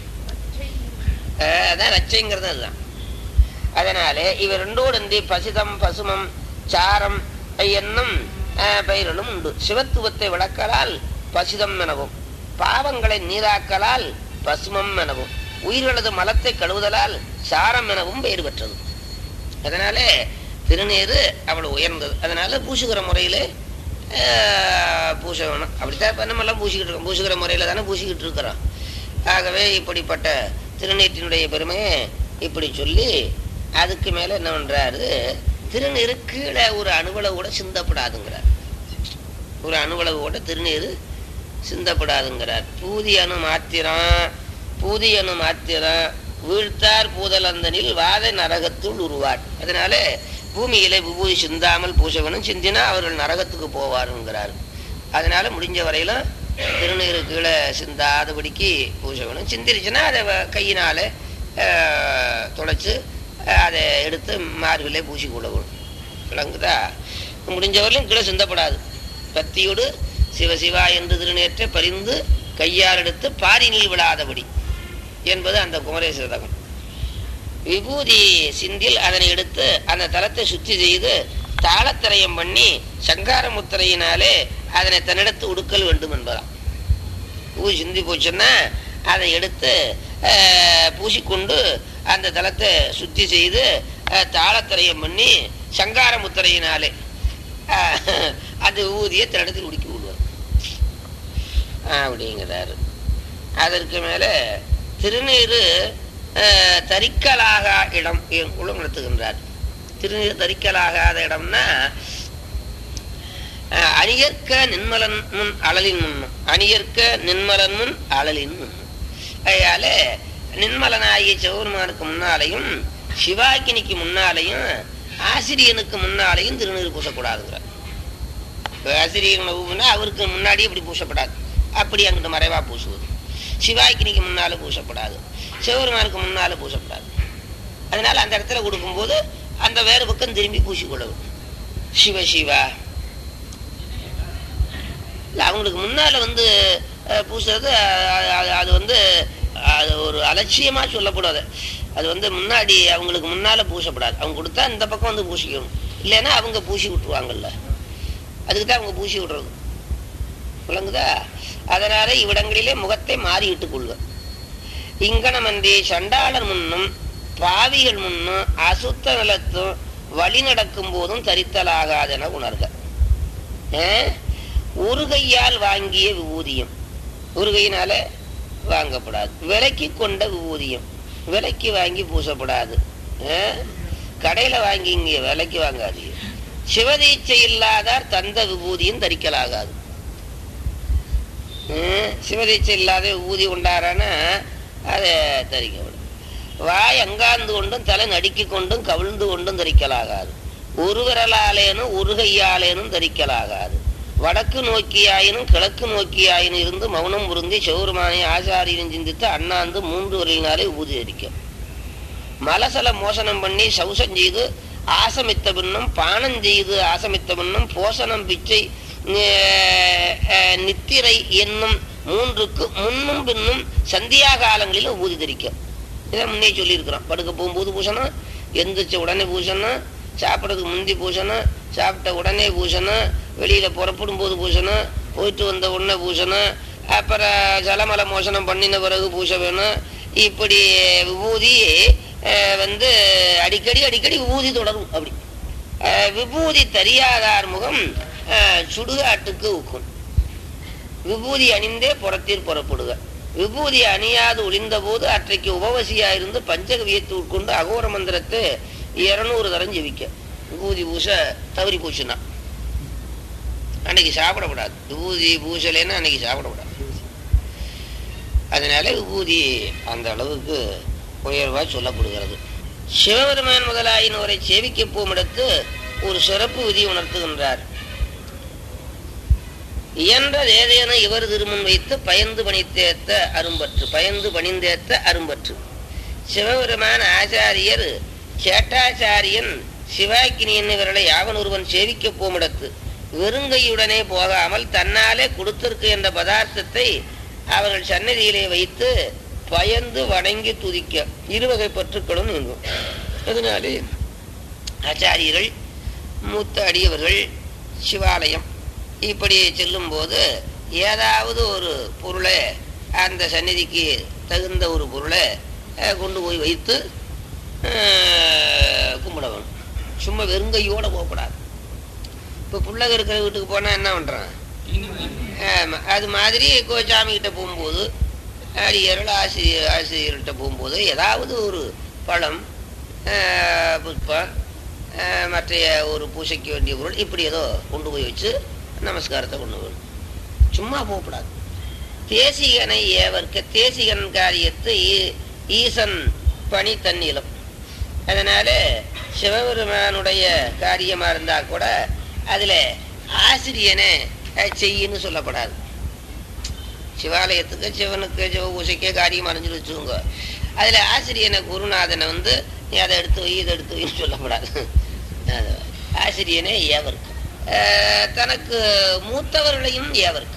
அஹ் அதான் ரச்சைங்கிறது அதுதான் அதனாலே இவ ரெண்டோடு பசிதம் பசுமம் சாரம் என்னும் அஹ், பெயர்களும் உண்டு சிவத்துவத்தை விளக்கலால் பசிதம் எனவும் பாவங்களை நீராக்கலால் பசுமம் எனவும் உயிர்களது மலத்தை கழுவுதலால் சாரம் எனவும் பெயர் பெற்றது அதனாலே திருநீரு அவ்வளவு உயர்ந்தது அதனால பூசுகிற முறையிலே அஹ், பூச வேணும் அப்படித்தான் இப்ப நம்ம எல்லாம் பூசிக்கிட்டு இருக்கோம் பூசுகிற முறையில தானே பூசிக்கிட்டு இருக்கிறோம் ஆகவே இப்படிப்பட்ட திருநீற்றினுடைய பெருமையை இப்படி சொல்லி அதுக்கு மேல என்ன பண்றாரு திருநீரு கீழே ஒரு அணுவளவு கூட சிந்தப்படாதுங்கிறார் ஒரு அணுவளவு கூட திருநீரு சிந்தப்படாதுங்கிறார் பூதி அணு மாத்திரம் பூதி அணு மாத்திரம் வீழ்த்தார் பூதலந்தனில் வாத நரகத்துள் உருவார் அதனால பூமியிலே விபூதி சிந்தாமல் பூசவனும் சிந்தினா அவர்கள் நரகத்துக்கு போவாருங்கிறார் அதனால முடிஞ்ச வரையிலும் திருநீரு கீழே சிந்தாதபடிக்கு பூசவனும் சிந்திருச்சுன்னா அதை வ- கையினால அஹ், துடைச்சு அஹ், அதை எடுத்து மார்பிலே பூசி கொள்ளவும் விளங்குதா முடிஞ்ச வரையிலும் கீழே சிந்தப்படாது பக்தியோடு சிவ சிவா என்று திருநேற்ற பரிந்து கையால் எடுத்து பாரினில் விழாதபடி என்பது அந்த குமரேஸ்வரதகம் விபூதி சிந்தில் அதனை எடுத்து அந்த தலத்தை சுத்தி செய்து தாளத்திரயம் பண்ணி சங்கார முத்திரையினாலே அதனை தன்னிடத்து உடுக்கல் வேண்டும் என்பதாம் பூ சிந்தி போச்சுன்னா அதை எடுத்து அஹ், பூசிக்கொண்டு அந்த தலத்தை சுத்தி செய்து அஹ், தாளத்திரயம் பண்ணி சங்கார முத்திரையினாலே அஹ், அந்த ஊதியை தன்னிடத்தில் உடுக்கி விடுவார் அப்படிங்கிறாரு அதற்கு மேல திருநீரு அஹ், தரிக்கலாக இடம் உள்ள நடத்துகின்றார் திருநீர் தரிக்கலாகாத இடம்னா அஹ், அணியற்க நின்மலன் முன் அழலின் முன்னும் அணியற்க நின்மலன் முன் அழலின் முன்னும் அதனால நின்மலனாகிய சிவபெருமானுக்கு முன்னாலையும் சிவாக்கினிக்கு முன்னாலையும் ஆசிரியனுக்கு முன்னாலையும் திருநீர் பூசக்கூடாதுங்கிறார் அசிரியர்களை ஊவுனா அவருக்கு முன்னாடி இப்படி பூசப்படாது அப்படி அங்கிட்டு மறைவா பூசுவது சிவாய்க்கினிக்கு முன்னால பூசப்படாது சிவபெருமானுக்கு முன்னால பூசப்படாது அதனால அந்த இடத்துல கொடுக்கும்போது அந்த வேறு பக்கம் திரும்பி பூசிக்கொள்ளவும் சிவ சிவா இல்ல அவங்களுக்கு முன்னால வந்து அஹ், பூசுறது அஹ், அது- அது வந்து அது ஒரு அலட்சியமா சொல்லக்கூடாது அது வந்து முன்னாடி அவங்களுக்கு முன்னால பூசப்படாது அவங்க கொடுத்தா இந்த பக்கம் வந்து பூசிக்கணும் இல்லைன்னா அவங்க பூசி விட்டுருவாங்கல்ல அதுக்கு தான் அவங்க பூசி விடுறது விளங்குதா அதனால இவ்விடங்களிலே முகத்தை மாறிவிட்டுக் கொள்க இங்கனமன்றி சண்டாளர் முன்னும் பாவிகள் முன்னும் அசுத்த நிலத்தும் வழி நடக்கும் போதும் தரித்தலாகாதென உணர்க அஹ்? ஒரு கையால் வாங்கிய விபூதியம் ஒரு கையினால வாங்கப்படாது விலைக்கு கொண்ட விபூதியம் விலைக்கு வாங்கி பூசப்படாது அஹ்? கடையில வாங்கி இங்க விலைக்கு வாங்காதீங்க சிவதீட்சை இல்லாதார் தந்த விபூதியும் தரிக்கலாகாது ஹம், சிவதீட்சை இல்லாத விபூதி உண்டாரானா அதை தரிக்கப்படும் வாய் அங்காந்து கொண்டும் தலை நடுக்கி கொண்டும் கவிழ்ந்து கொண்டும் தரிக்கலாகாது ஒரு விரலாலேனும் ஒரு கையாலேனும் தரிக்கலாகாது வடக்கு நோக்கியாயினும் கிழக்கு நோக்கியாயினும் இருந்து மௌனம் புரிந்தி சிவருமானை ஆசாரியனும் சிந்தித்து அண்ணாந்து மூன்று வரையினாலே விபூதி தரிக்கும் மலசல மோசனம் பண்ணி சௌசம் செய்து ஆசமித்த பின்னும் பானம் செய்து ஆசமித்த பின்னும் போசனம் பிச்சை அஹ், அஹ், நித்திரை என்னும் மூன்றுக்கு முன்னும் பின்னும் சந்தியா காலங்களிலும் ஊதி தரிக்கும் இதை முன்னே சொல்லியிருக்கிறோம் படுக்க போகும்போது பூசணும் எந்திரிச்ச உடனே பூசணும் சாப்பிட்றதுக்கு முந்தி பூசணும் சாப்பிட்ட உடனே பூசணும் வெளியில புறப்படும் போது பூசணும் போயிட்டு வந்த உடனே பூசணும் அப்புறம் ஜலமல மோசனம் பண்ணின பிறகு பூச வேணும் இப்படி விபூதி அஹ், வந்து அடிக்கடி அடிக்கடி விபூதி தொடரும் அப்படி அஹ், விபூதி தெரியாதார் முகம் அஹ், சுடுகாட்டுக்கு ஊக்கும் விபூதி அணிந்தே புறத்தில் புறப்படுக விபூதி அணியாது ஒளிந்த போது அற்றைக்கு உபவசியாயிருந்து பஞ்சகவியத்தை உட்கொண்டு அகோர மந்திரத்தை இருநூறு தரம் ஜெபிக்க விபூதி பூச தவறி பூசுனா அன்னைக்கு சாப்பிடக்கூடாது விபூதி பூசலைன்னா அன்னைக்கு சாப்பிடக்கூடாது அதனால விபூதி அந்த அளவுக்கு உயர்வா சொல்லப்படுகிறது சிவபெருமான் முதலாயினோரை சேவிக்க போமிடத்து ஒரு சிறப்பு விதி உணர்த்துகின்றார் இயன்ற ஏதேனும் இவர் திருமுன் வைத்து பயந்து பணித்தேத்த அரும்பற்று பயந்து பணிந்தேத்த அரும்பற்று சிவபெருமான் ஆச்சாரியர் சேட்டாச்சாரியன் சிவாக்கினியன் இவர்களை யாவன் ஒருவன் சேவிக்க போமிடத்து வெறுங்கையுடனே போகாமல் தன்னாலே கொடுத்திருக்கு என்ற பதார்த்தத்தை அவர்கள் சன்னதியிலே வைத்து பயந்து வணங்கி துதிக்க இருவகை பற்றுக்களும் நீங்கும் அதனாலே ஆச்சாரியர்கள் மூத்த அடியவர்கள் சிவாலயம் இப்படி செல்லும்போது ஏதாவது ஒரு பொருளை அந்த சந்நிதிக்கு தகுந்த ஒரு பொருளை அஹ், கொண்டு போய் வைத்து அஹ், கும்பிட வேணும் சும்மா வெறுங்கையோட போகக்கூடாது இப்போ பிள்ளைங்க இருக்கிற வீட்டுக்கு போனால் என்ன பண்ணுறான் ஆமா, அது மாதிரி கோ- சாமி கிட்ட போகும்போது அடியர்கள் ஆசிரியர் ஆசிரியர்கிட்ட போகும்போது ஏதாவது ஒரு பழம் ஆஹ், புஷ்பம் ஆஹ், மற்ற ஒரு பூசைக்கு வேண்டிய பொருள் இப்படி ஏதோ கொண்டு போய் வச்சு நமஸ்காரத்தை கொண்டு வரணும் சும்மா போகக்கூடாது தேசிகனை ஏவர்க்க தேசிகன் காரியத்து ஈ- ஈசன் பணி தன்னிலம் அதனால சிவபெருமானுடைய காரியமா இருந்தா கூட அதுல ஆசிரியனை அஹ், செய்யின்னு சொல்லப்படாது சிவாலயத்துக்கு சிவனுக்கு சிவ பூசைக்கே காரியம் அறிஞ்சு வச்சுக்கோங்க அதுல ஆசிரியனை குருநாதனை வந்து நீ அதை எடுத்து வை இதை எடுத்து வைன்னு சொல்லப்படாது அது ஆசிரியனே ஏவர்க்க அஹ், தனக்கு மூத்தவர்களையும் ஏவர்க்க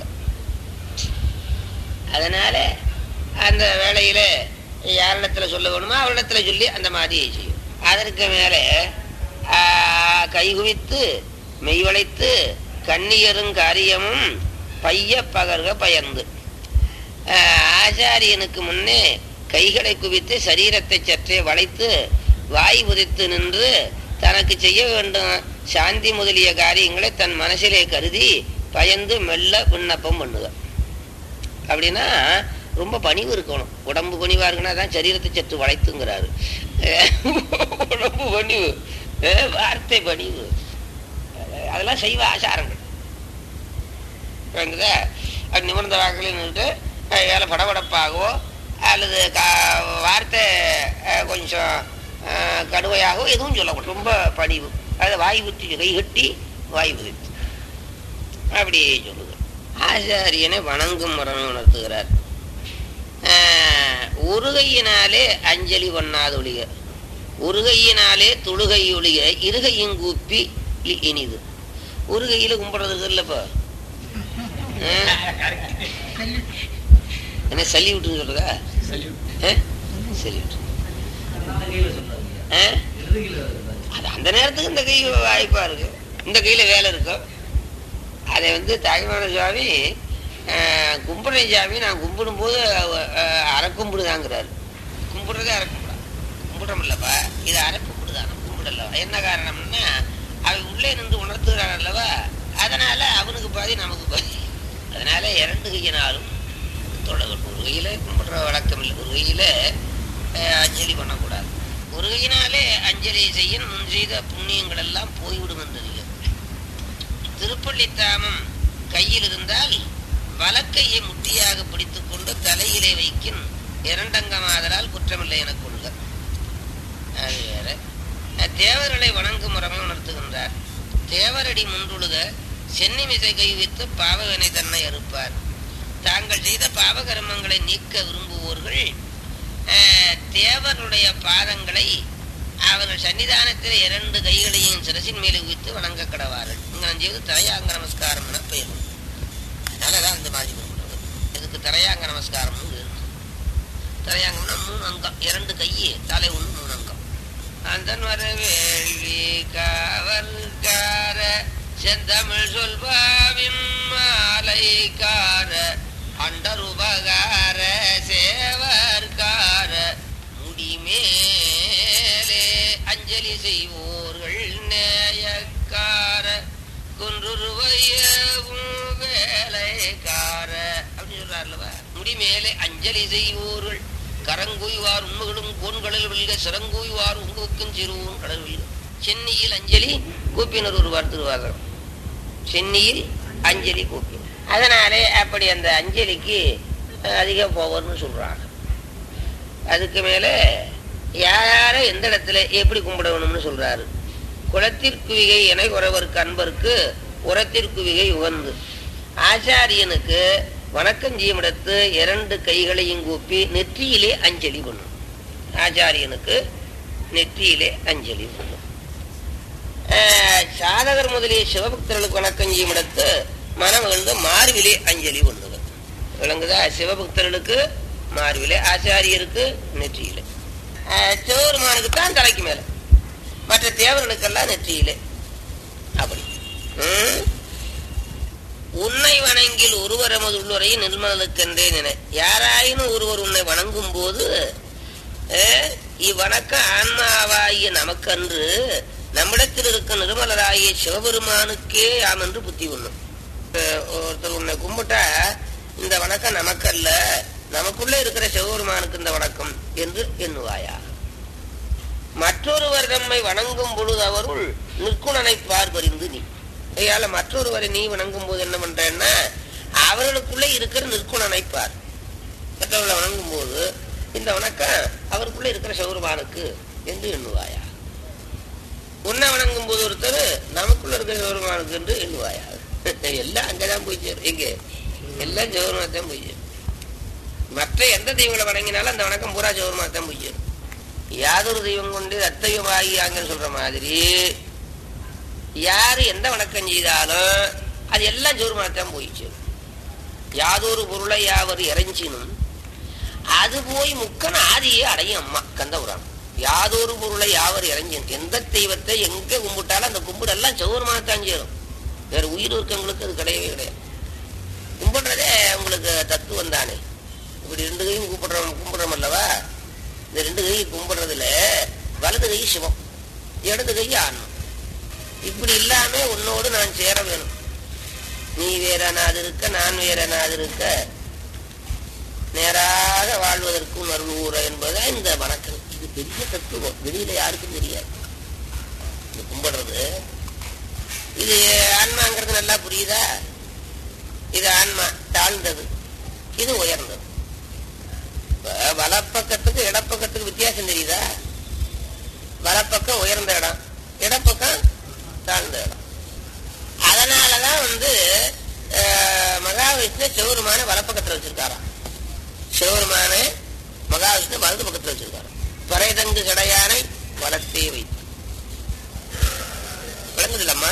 அதனால அந்த வேலையில யாரிடத்துல சொல்ல வேணுமோ அவரிடத்துல சொல்லி அந்த மாதிரி செய்யும் அதற்கு மேலே ஆஹ், கைகுவித்து மெய்வளைத்து கண்ணியரும் காரியமும் பைய பகர்க பயந்து ஆஹ், ஆச்சாரியனுக்கு முன்னே கைகளை குவித்து சரீரத்தை சற்றே வளைத்து வாய் உதித்து நின்று தனக்கு செய்ய வேண்டும் சாந்தி முதலிய காரியங்களை தன் மனசிலே கருதி பயந்து மெல்ல விண்ணப்பம் பண்ணுக அப்படின்னா ரொம்ப பணிவு இருக்கணும் உடம்பு பணிவா இருக்குன்னா தான் சரீரத்தை சற்று வளைத்துங்கிறாரு உடம்பு பணிவு அஹ் வார்த்தை பணிவு அஹ் அதெல்லாம் செய்வ ஆச்சாரங்கள் விளங்குதா அது நிமிர்ந்த வாக்கில் நின்றுட்டு அஹ் ஏழை படபடப்பாகவோ அல்லது கா வார்த்தை அஹ் கொஞ்சம் அஹ் கடுமையாகவோ எதுவும் சொல்லக்கூடாது ரொம்ப பணிவு அதை வாய் ஊற்றி கை கட்டி வாய் உதித்து அப்படியே சொல்லுது ஆச்சாரியனை வணங்கும் முறைமை உணர்த்துகிறார் ஆஹ், ஒரு கையினாலே அஞ்சலி பண்ணாத ஒழிக ஒரு கையினாலே தொழுகை ஒழிக இருகையும் கூப்பி இ- இனிது ஒரு கையில கும்பிடுறதுக்கு இல்லப்பா என்ன சளி விட்டுன்னு சொல்றதா சல்யூட் அது அந்த நேரத்துக்கு இந்த கை வாய்ப்பா இருக்கு இந்த கையில வேலை இருக்கும் அதை வந்து தாய்மான சுவாமி ஆஹ், கும்பிடுறேன் சாமி நான் கும்பிடும் போது அரை கும்பிடுதாங்கிறாரு கும்பிடுறதே அரை கும்பிடா கும்பிடுறோம்லப்பா இது அரை கும்பிடுதான் கும்பிடல என்ன காரணம்னா அவன் உள்ளே நின்று உணர்த்துகிறான் அல்லவா அதனால அவனுக்கு பாதி நமக்கு பாதி அதனால இரண்டு கையினாலும் தொடர்கள் ஒரு கையில கும்பிடுற வழக்கம் இல்லை ஒரு கையில அஹ், அஞ்சலி பண்ணக்கூடாது ஒரு கையினாலே அஞ்சலி செய்ய முன் செய்த புண்ணியங்கள் எல்லாம் போய்விடும் என்று திருப்பள்ளித்தாமம் கையில் இருந்தால் வலக்கையை முட்டியாக பிடித்துக் கொண்டு தலையிலே வைக்கும் இரண்டங்கமாதலால் குற்றமில்லை என கொள்க அது வேற அஹ், தேவர்களை வணங்கும் முறைமை உணர்த்துகின்றார் தேவரடி முன்றுழுக சென்னிமிசை கைவித்து பாவகனை தன்னை அறுப்பார் தாங்கள் செய்த பாவகர்மங்களை நீக்க விரும்புவோர்கள் அஹ், தேவருடைய பாதங்களை அவர்கள் சன்னிதானத்தில் இரண்டு கைகளையும் சிரசின் மேலே உயித்து வணங்க கடவார்கள் இங்கனம் செய்து தரையாங்க நமஸ்காரம் என பெயரும் அதனாலதான் அந்த மாதிரி கும்பிடுறது இதுக்கு தரையாங்க நமஸ்காரம் தரையாங்கம்னா மூணு அங்கம் இரண்டு கை தலை ஒன்று மூணு அங்கம் அந்த வரவேள்வி காவல்கார செந்தமிழ் சொல்பாவின் மாலைக்கார அண்டருபகார சேவர்கார முடிமேலே அஞ்சலி செய்வோர்கள் நேயக்கார குன்றுருவையவும் வேலைக்கார அப்படின்னு சொல்றாருல்லவா முடிமேலே அஞ்சலி செய்வோர்கள் கரங்குய்வார் உண்மைகளும் கோன்களில் வெல்க சிறங்குய்வார் உங்களுக்கும் சிறுவும் கடல் வெல்க சென்னையில் அஞ்சலி கூப்பினர் ஒருவார் திருவாசகம் சென்னையில் அஞ்சலி கூப்பி அதனாலே அப்படி அந்த அஞ்சலிக்கு அஹ், அதிக பவர்னு சொல்றாங்க அதுக்கு மேல யார எந்த இடத்துல எப்படி கும்பிடணும்னு சொல்றாரு குளத்திற்குவிகை என உறவருக்கு அன்பருக்கு உரத்திற்குவிகை உகந்து ஆச்சாரியனுக்கு வணக்கம் செய்யுமிடத்து இரண்டு கைகளையும் கூப்பி நெற்றியிலே அஞ்சலி பண்ணும் ஆச்சாரியனுக்கு நெற்றியிலே அஞ்சலி பண்ணும் ஆஹ், சாதகர் முதலிய சிவபக்தர்களுக்கு வணக்கம் செய்யும் இடத்து மனம் வந்து மார்பிலே அஞ்சலி பண்ணுவது விளங்குதா சிவபக்தர்களுக்கு மார்பிலே ஆச்சாரியருக்கு நெற்றியிலே ஆஹ், சிவபெருமானுக்கு தான் தலைக்கு மேல மற்ற தேவர்களுக்கெல்லாம் நெற்றியிலே அப்படி ம்? உன்னை வணங்கில் ஒருவரமது உள்ளுரை நிர்மலனுக்கென்றே நினை யாராயினும் ஒருவர் உன்னை வணங்கும் போது அஹ், இவ்வணக்கம் ஆன்மாவாகிய நமக்கன்று நம்மிடத்தில் இருக்க நிர்மலராகிய சிவபெருமானுக்கே யாம் என்று புத்தி கொள்ளும் அஹ், ஒருத்தர் உன்னை கும்பிட்டா இந்த வணக்கம் நமக்கல்ல நமக்குள்ள இருக்கிற சிவபெருமானுக்கு இந்த வணக்கம் என்று எண்ணுவாயா மற்றொருவர் நம்மை வணங்கும் பொழுது அவருள் நிற்குணனை பார்பறிந்து நீ ஐயால மற்றொருவரை நீ வணங்கும் போது என்ன பண்றேன்னா அவர்களுக்குள்ளே இருக்கிற நிற்குணனை பார் மற்றவர்களை வணங்கும் போது இந்த வணக்கம் அவருக்குள்ள இருக்கிற சௌரமானுக்கு என்று எண்ணுவாயா உன்னை வணங்கும் போது ஒருத்தர் நமக்குள்ள இருக்கிற சௌரமானுக்கு என்று எண்ணுவாயா எல்லாம் அங்கதான் போய் சேரும் எங்க எல்லாம் சௌரமாத்தான் போய் சேரும் மற்ற எந்த தெய்வங்களை வணங்கினாலும் அந்த வணக்கம் பூரா சௌரமாத்தான் போய் சேரும் யாதொரு தெய்வம் கொண்டு அத்தெய்வமாகி அங்கன்னு சொல்ற மாதிரி யாரு எந்த வணக்கம் செய்தாலும் அது எல்லாம் ஜோருமாத்தான் போயிடுச்சு யாதொரு பொருளை யாவர் இறைஞ்சினும் அது போய் முக்கன் ஆதியே அடையும் அம்மா கந்தபுராணம் யாதொரு பொருளை யாவர் இறைஞ்சின் எந்த தெய்வத்தை எங்க கும்பிட்டாலும் அந்த கும்பிடெல்லாம் சௌரமாகத்தான் சேரும் வேற உயிர் இருக்கவங்களுக்கு அது கிடையவே கிடையாது கும்பிடுறதே உங்களுக்கு தத்துவம் தானே இப்படி ரெண்டு கையும் கும்பிடுறோம் கும்பிடுறோம் அல்லவா இந்த ரெண்டு கை கும்பிடுறதுல வலது கை சிவம் இடது கை ஆன்மம் இப்படி இல்லாம உன்னோடு நான் சேர வேணும் நீ வேற நாது இருக்க நான் வேற நாது இருக்க நேராக வாழ்வதற்கும் அருள் ஊற என்பது இந்த வணக்கம் இது பெரிய தத்துவம் வெளியில யாருக்கும் தெரியாது இது கும்பிடுறது இது ஆன்மாங்கிறது நல்லா புரியுதா இது ஆன்மா தாழ்ந்தது இது உயர்ந்தது இப்ப வலப்பக்கத்துக்கு இடப்பக்கத்துக்கு வித்தியாசம் தெரியுதா வலப்பக்கம் உயர்ந்த இடம் இடப்பக்கம் தாழ்ந்த இடம் அதனாலதான் வந்து மகாவிஷ்ணு சிவருமான வலப்பக்கத்துல வச்சிருக்காராம் சிவருமான மகாவிஷ்ணு வலது பக்கத்துல வச்சிருக்காரு பறைதங்கு கடையானை வளர்த்தே வைத்து விளங்குதில்லம்மா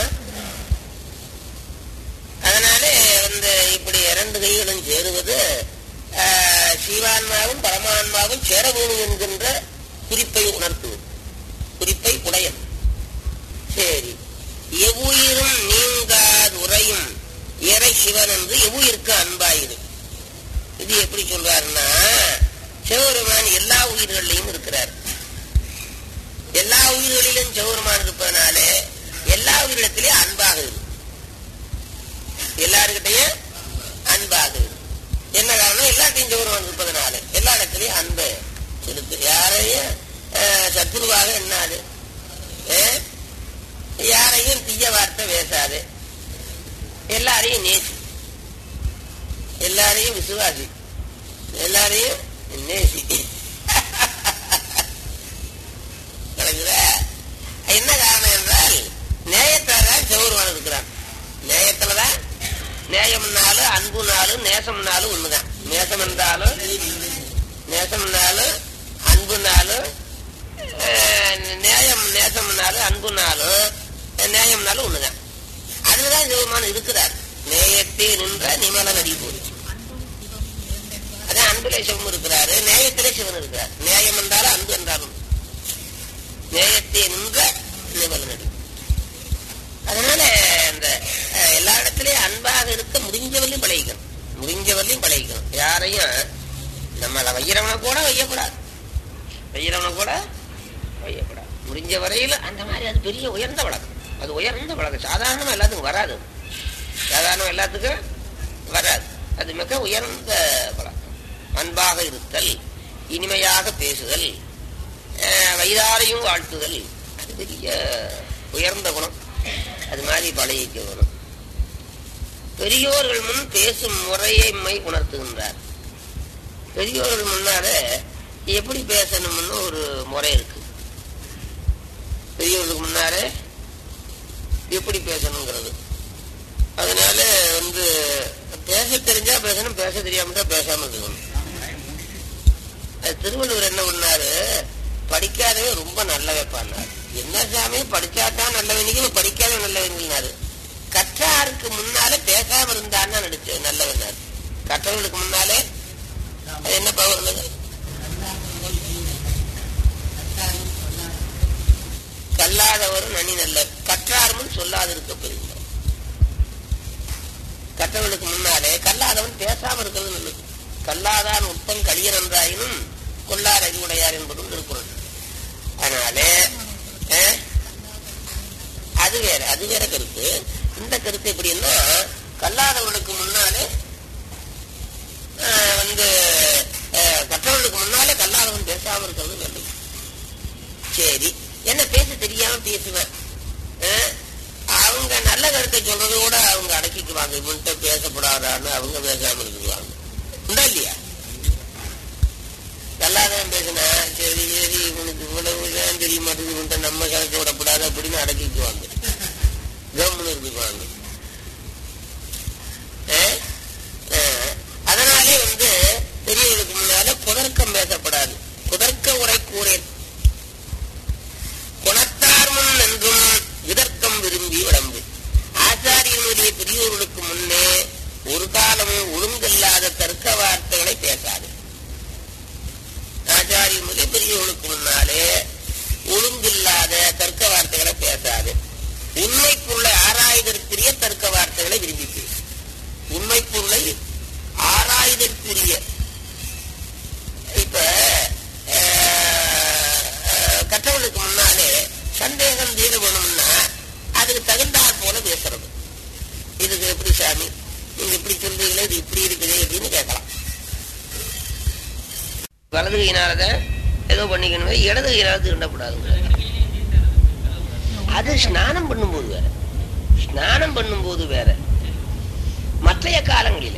அதனாலே வந்து இப்படி இரண்டு கைகளும் சேருவது ஆஹ், சீவான்மாவும் பரமான்மாவும் சேர வேணும் என்கின்ற குறிப்பை உணர்த்துவது குறிப்பை உடையது சரி எவ்வுயிரும் நீங்காது உறையும் இறை சிவன் என்று எவ்வுயிருக்கு அன்பாயிரு இது எப்படி சொல்றாருன்னா சிவபெருமான் எல்லா உயிர்களிலையும் இருக்கிறார் எல்லா உயிர்களிலும் சிவபெருமான் இருப்பதனாலே எல்லா உயிரிடத்திலையும் அன்பாக இரு எல்லாருக்கிட்டையும் அன்பாக இரு என்ன காரணம் எல்லாத்தையும் சிவபெருமான் இருப்பதனால எல்லா இடத்துலயும் அன்பை செலுத்து யாரையும் அஹ், சத்துருவாக எண்ணாது அஹ், யாரையும் தீய வார்த்தை பேசாது எல்லாரையும் நேசி எல்லாரையும் விசுவாசி எல்லாரையும் நேசி நடக்குதா? என்ன காரணம் என்றால் நேயத்தால் தான் சிவருமான் இருக்கிறான் நேயத்துலதான் நேயம்னாலும் அன்புனாலும் நேசம்னாலும் ஒண்ணுதான் நேசம் என்றாலும் நேசம்னாலும் அன்புனாலும் அஹ், நேயம் நேசம்னாலும் அன்புனாலும் நேயம்னாலும் ஒண்ணுதான் அதுலதான் சிவருமான் இருக்கிறார் நேயத்தே நின்ற நிமல நடி போச்சு அதான் அன்பிலே சிவம் இருக்கிறாரு நேயத்திலே சிவன் இருக்கிறார் நேயம் என்றாலும் அன்பு என்றாலும் நேயத்தை நின்ற நிமல நடி அதனால இந்த அஹ், எல்லா இடத்துலயும் அன்பாக இருக்க முடிஞ்சவரையும் பழகிக்கணும் முடிஞ்சவரையும் பழகிக்கணும் யாரையும் நம்மள வைக்கிறவனை கூட வையக்கூடாது வைக்கிறவனை கூட வையக்கூடாது முடிஞ்ச வரையில் அந்த மாதிரி அது பெரிய உயர்ந்த வழக்கம் அது உயர்ந்த வழக்கம் சாதாரணமா எல்லாத்துக்கும் வராது சாதாரணம் எல்லாத்துக்கும் வராது அது மிக உயர்ந்த பழக்கம் அன்பாக இருத்தல் இனிமையாக பேசுதல் அஹ், வயதாரையும் வாழ்த்துதல் அது பெரிய உயர்ந்த குணம் அது மாதிரி பழகிக்க வரும் பெரியோர்கள் முன் பேசும் முறையை உணர்த்துகின்றார் பெரியோர்கள் முன்னால எப்படி பேசணும்னு ஒரு முறை இருக்கு பெரியவர்களுக்கு முன்னால எப்படி பேசணுங்கிறது அதனால வந்து பேச தெரிஞ்சா பேசணும் பேச தெரியாம தான் பேசாம இருக்கணும் அது திருவள்ளுவர் என்ன பண்ணாரு படிக்காதவன் ரொம்ப நல்லவன் பண்ணார் என்ன சாமி படிச்சாதான் நல்லவன் படிக்காத நல்லவனாரு கற்றாருக்கு முன்னாலே பேசாம இருந்தான்னு நடிச்சு நல்லவனார் கற்றவர்களுக்கு முன்னாலே அது என்ன பவர் இருந்தது கல்லாதவரும் நனி நல்ல கற்றாரும் சொல்லாதிருக்க பெறுகிறார் கற்றவர்களுக்கு முன்னாலே கல்லாதவன் பேசாம இருக்கிறது நல்லது கல்லாதான் உட்பம் கலியன் என்றாயினும் கொல்லார் அறிவுடையார் என்பதும் திருக்குறள் அதனாலே அஹ், அது வேற அது வேற கருத்து இந்த கருத்து எப்படின்னா கல்லாதவர்களுக்கு முன்னாலே அஹ், வந்து அஹ், கற்றவர்களுக்கு முன்னாலே கல்லாதவன் பேசாம இருக்கிறது நல்லது சரி என்ன பேச தெரியாம பேசுவேன் அஹ், அவங்க நல்ல கருத்தை சொல்றது கூட அவங்க அடக்கிக்குவாங்க இவன்கிட்ட பேசப்படாதான்னு அவங்க பேசாம இருக்குவாங்க உண்டா இல்லையா நல்லாதான் பேசினா சரி சரி இவனுக்கு இவ்வளவு தான் தெரிய மாட்டேங்குது இவன்கிட்ட நம்ம கணக்கு விடக்கூடாது அப்படின்னு அடக்கிக்குவாங்க கவர்மெண்ட் இருக்குவாங்க அஹ், அஹ், அதனாலே வந்து பெரியவர்களுக்கு முன்னால குதர்க்கம் பேசப்படாது குதர்க்க உரை கூறேன் குணத்தார் முன் என்றும் விதர்க்கம் விரும்பி விளம்பு ஆச்சாரியனுடைய பெரியோர்களுக்கு முன்னே ஒரு காலமும் ஒழுங்கில்லாத தர்க்க வார்த்தைகளை பேசாது ஆச்சாரியனுடைய பெரியோர்களுக்கு முன்னாலே ஒழுங்கில்லாத தர்க்க வார்த்தைகளை பேசாது உண்மைக்குள்ள ஆராய்தற்குரிய தர்க்க வார்த்தைகளை விரும்பி பேசு உண்மைக்குள்ளை ஆராய்தற்குரிய இப்ப அஹ், அஹ், கற்றவனுக்கு முன்னாலே சந்தேகம் தீர வேணும்னா அதுக்கு தகுந்தாற் போல பேசுறது இதுக்கு எப்படி சாமி நீங்க இப்படி சொல்றீங்களே இது இப்படி இருக்குது அப்படின்னு கேட்கலாம் வலது கையினாலத ஏதோ பண்ணிக்கணுமே இடது கையினால திருண்டக்கூடாதுங்க அது ஸ்நானம் பண்ணும்போது வேற ஸ்நானம் பண்ணும்போது வேற மற்றைய காலங்களில்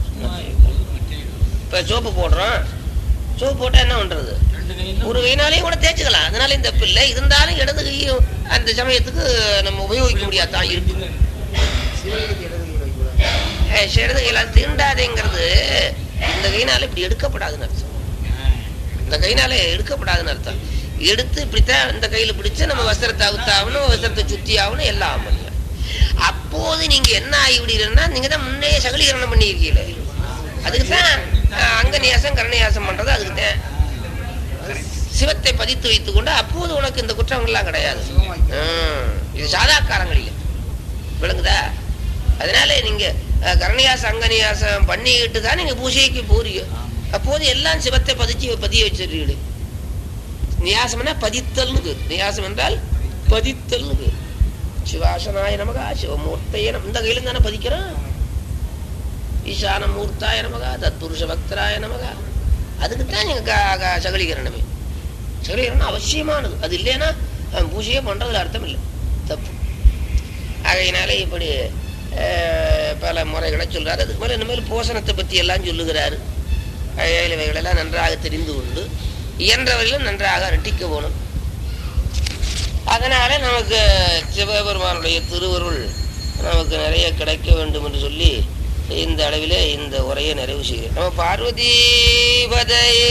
இப்ப சோப்பு போடுறோம் சோப்பு போட்டா என்ன பண்றது ஒரு கையினாலையும் கூட தேய்ச்சிக்கலாம் அதனால இந்த பிள்ளை இருந்தாலும் இடது கையும் அந்த சமயத்துக்கு நம்ம உபயோகிக்க முடியாதான் இருக்கு இடது கையிலால் தீண்டாதேங்கிறது இந்த கையினால இப்படி எடுக்கப்படாதுன்னு அர்த்தம் இந்த கையினால எடுக்கப்படாதுன்னு அர்த்தம் எடுத்து இப்படித்தான் இந்த கையில பிடிச்சு நம்ம வஸ்திரத்தை அவுத்தாகணும் வஸ்திரத்தை சுத்தி ஆகணும் எல்லாம் ஆகணும் அப்போது நீங்க என்ன ஆகிவிடுறீங்கன்னா நீங்க தான் முன்னே சகலீகரணம் பண்ணியிருக்கீங்க அதுக்கு தான் அங்க நியாசம் கரணியாசம் பண்றது அதுக்கு தான் சிவத்தை பதித்து வைத்துக் கொண்டு அப்போது உனக்கு இந்த குற்றங்கள்லாம் கிடையாது ஹம், இது சாதாக்காரங்கள் இல்லை விளங்குதா அதனால நீங்க அஹ், கரணியாச அங்கநியாசம் பண்ணிக்கிட்டு தான் நீங்க பூஜைக்கு போறீங்க அப்போது எல்லாம் சிவத்தை பதிச்சு பதிய வச்சிருக்கீங்க நியாசம்னா பதித்தல்னு பேரு. நியாசம் என்றால் பதித்தல்னு பேரு. சிவாசனாய நமகா சிவமூர்த்தைய நம இந்த கையில தானே பதிக்கிறோம் ஈசான மூர்த்தாய நமகா தத்புருஷ பக்தராய நமகா அதுக்கு தான் நீங்க க- க- சகலீகரணமே சகலீகரணம் அவசியமானது அது இல்லைன்னா அஹ், பூஜையே பண்றதுல அர்த்தம் இல்லை தப்பு ஆகையினால இப்படி அஹ், பல முறைகளை சொல்றாரு அதுக்கு மேல இனிமேல் போஷணத்தை பத்தி எல்லாம் சொல்லுகிறாரு அஹ், இவைகளெல்லாம் நன்றாக தெரிந்து கொண்டு இயன்றவர்களும் நன்றாக ரெட்டிக்க போகணும் அதனால நமக்கு சிவபெருமானுடைய திருவருள் நமக்கு நிறைய கிடைக்க வேண்டும் என்று சொல்லி இந்த அளவிலே இந்த உரையை நிறைவு செய்கிறேன் நம்ம பார்வதி பதையே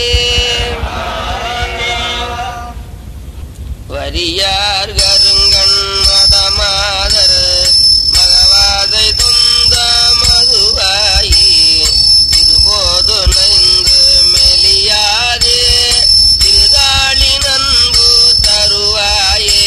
வரியார் கருங்கண் மடமாதர் மகவாதை துந்த மதுவாயி திருபோது நைந்து மெலியாதே திருதாளி நன்பு தருவாயே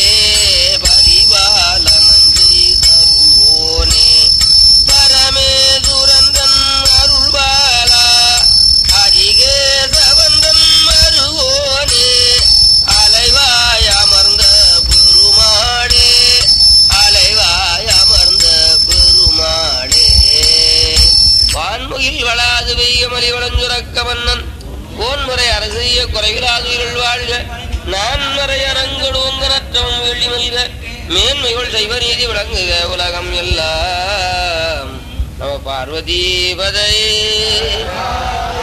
பரிபாலனந்தி தருவோனே பரமேதுரந்தன் அருள்பாலா ஹரிகேசவந்தன் மருவோனே அலைவாய் அமர்ந்த பெருமாளே அலைவாய் அமர்ந்த பெருமாளே வான்முகில் வளாது வெய்ய மலி வளஞ்சுரக்க மன்னன் கோன்முறை அரசிய குறைவிலாது இருள் வாழ்க நான் மறை அரங்கடுவங்க நற்றம் வெள்ளி மல்க மேன்மைகள் செய்வ நீதி விளங்குக உலகம் எல்லாம் நம பார்வதி பதையே